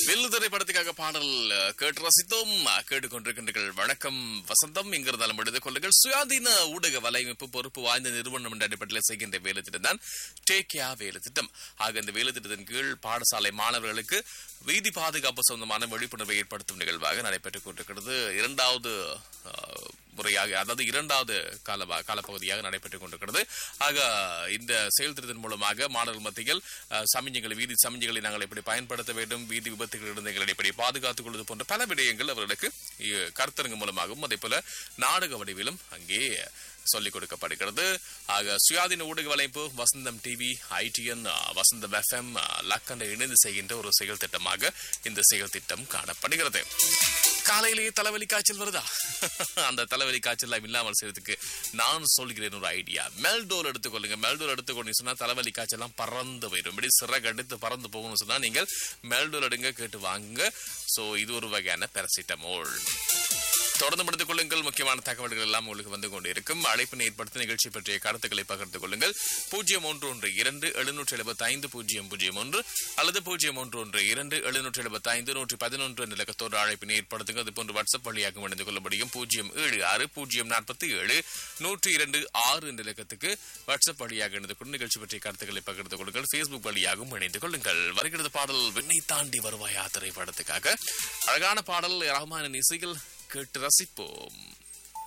வில்லு திரைப்படத்துக்காக பாடல் அஹ், கேட்டு ரசித்தோம் அஹ், கேட்டுக்கொண்டிருக்கின்றீர்கள் வணக்கம் வசந்தம் எங்கிருந்தாலும் எடுத்துக் கொள்ளுங்கள் சுயாதீன ஊடக வலையமைப்பு பொறுப்பு வாய்ந்த நிறுவனம் என்ற அடிப்படையில் செய்கின்ற வேலை திட்டம் தான் டேக் கேர் வேலை திட்டம் ஆக இந்த வேலை திட்டத்தின் கீழ் பாடசாலை மாணவர்களுக்கு வீதி பாதுகாப்பு சம்பந்தமான விழிப்புணர்வை ஏற்படுத்தும் நிகழ்வாக நடைபெற்றுக் கொண்டிருக்கிறது இரண்டாவது அஹ், முறையாக அதாவது இரண்டாவது கால காலப்பகுதியாக நடைபெற்றுக் கொண்டிருக்கிறது ஆக இந்த செயல் திட்டத்தின் மூலமாக மாணவர்கள் மத்தியில் அஹ், சமிஞ்சைகள் வீதி சமிஞ்சைகளை நாங்கள் எப்படி பயன்படுத்த வேண்டும் வீதி விபத்துகளிலிருந்து எங்களை எப்படி பாதுகாத்துக் கொள்வது போன்ற பல விடயங்கள் அவர்களுக்கு இ- கருத்தரங்கு மூலமாகவும் அதே போல நாடக வடிவிலும் அங்கே சொல்லிக் கொடுக்கப்படுகிறது ஆக சுயாதீன ஊடக வலைப்பு Vasantham TV ITN Vasantham FM லக்கன் இணைந்து செய்கின்ற ஒரு செயல் திட்டமாக இந்த செயல் திட்டம் காணப்படுகிறது காலையிலேயே தலைவலி காய்ச்சல் வருதா அந்த தலைவலி காய்ச்சல் எல்லாம் இல்லாமல் செய்யறதுக்கு நான் சொல்கிறேன் ஒரு ஐடியா மெல்டோல் எடுத்துக்கொள்ளுங்க மெல்டோல் எடுத்துக்கொண்டு சொன்னா தலைவலி காய்ச்சல் எல்லாம் பறந்து போயிடும் இப்படி சிறகு அடித்து பறந்து போகணும்னு சொன்னா நீங்கள் மெல்டோல் எடுங்க கேட்டு வாங்குங்க சோ இது ஒரு வகையான பெரசிட்டமோல் தொடர்ந்து முடித்துக் கொள்ளுங்கள் முக்கியமான தகவல்கள் எல்லாம் உங்களுக்கு வந்து கொண்டிருக்கும் அழைப்பினை ஏற்படுத்த நிகழ்ச்சி பற்றிய கருத்துக்களை பகிர்ந்து கொள்ளுங்கள் பூஜ்ஜியம் ஒன்று ஒன்று இரண்டு எழுநூற்றி எழுபத்தி ஐந்து பூஜ்ஜியம் பூஜ்ஜியம் ஒன்று அல்லது பூஜ்ஜியம் ஒன்று ஒன்று இரண்டு எழுநூற்றி எழுபத்தி ஐந்து நூற்றி பதினொன்று நிலக்கத்தோடு அழைப்பினை ஏற்படுத்துங்க அது போன்று வாட்ஸ்அப் வழியாக இணைந்து கொள்ள முடியும் பூஜ்ஜியம் ஏழு ஆறு பூஜ்ஜியம் நாற்பத்தி ஏழு நூற்றி இரண்டு ஆறு என்ற இலக்கத்துக்கு வாட்ஸ்அப் வழியாக இணைந்து கொண்டு நிகழ்ச்சி பற்றிய கருத்துக்களை பகிர்ந்து கொள்ளுங்கள் ஃபேஸ்புக் வழியாகவும் இணைந்து கொள்ளுங்கள் வருகிறது பாடல் விண்ணை தாண்டி வருவாயா திரைப்படத்துக்காக அழகான பாடல் ரஹ்மானின் இசையில் கேட்டு ரசிப்போம்